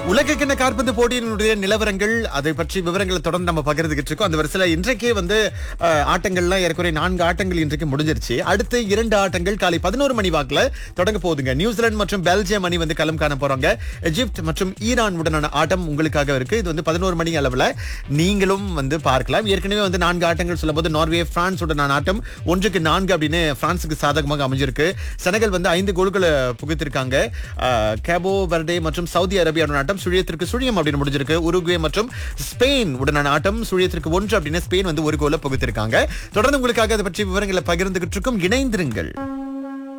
உலகக்கிண்ண காற்பந்து போட்டியினுடைய நிலவரங்கள் அதை பற்றி விவரங்களை தொடர்ந்து நம்ம பகிர்ந்துகிட்டு இருக்கோம் அந்த வரிசையில் இன்றைக்கே வந்து அஹ், ஆட்டங்கள்லாம் ஏறக்குறைய நான்கு ஆட்டங்கள் இன்றைக்கு முடிஞ்சிருச்சு அடுத்து இரண்டு ஆட்டங்கள் காலை பதினோரு மணி வாக்குல தொடங்க போகுதுங்க நியூசிலாந்து மற்றும் பெல்ஜியம் அணி வந்து களம் காண போறாங்க எஜிப்ட் மற்றும் ஈரான் உடனான ஆட்டம் உங்களுக்காக இருக்கு இது வந்து பதினோரு மணி அளவுல நீங்களும் வந்து பார்க்கலாம் ஏற்கனவே வந்து நான்கு ஆட்டங்கள் சொல்லும்போது நார்வே பிரான்ஸ் உடனான ஆட்டம் ஒன்றுக்கு நான்கு அப்படின்னு பிரான்சுக்கு சாதகமாக அமைஞ்சிருக்கு செனகல் வந்து ஐந்து கோல்களை புகுத்திருக்காங்க அஹ், கேபோ வெர்டே மற்றும் சவுதி அரேபியாவுடன் ஆட்டம் சுழியத்திற்கு சுழியம் அப்படின்னு முடிஞ்சிருக்கு உருகுவே மற்றும் ஸ்பெயின் உடனான ஆட்டம் சுழியத்திற்கு ஒன்று அப்படின்னு ஸ்பெயின் வந்து ஒரு கோலை புகுத்திருக்காங்க தொடர்ந்து உங்களுக்காக அதை பற்றி விவரங்களை பகிர்ந்துகிட்டு இருக்கும் இணைந்திருங்கள்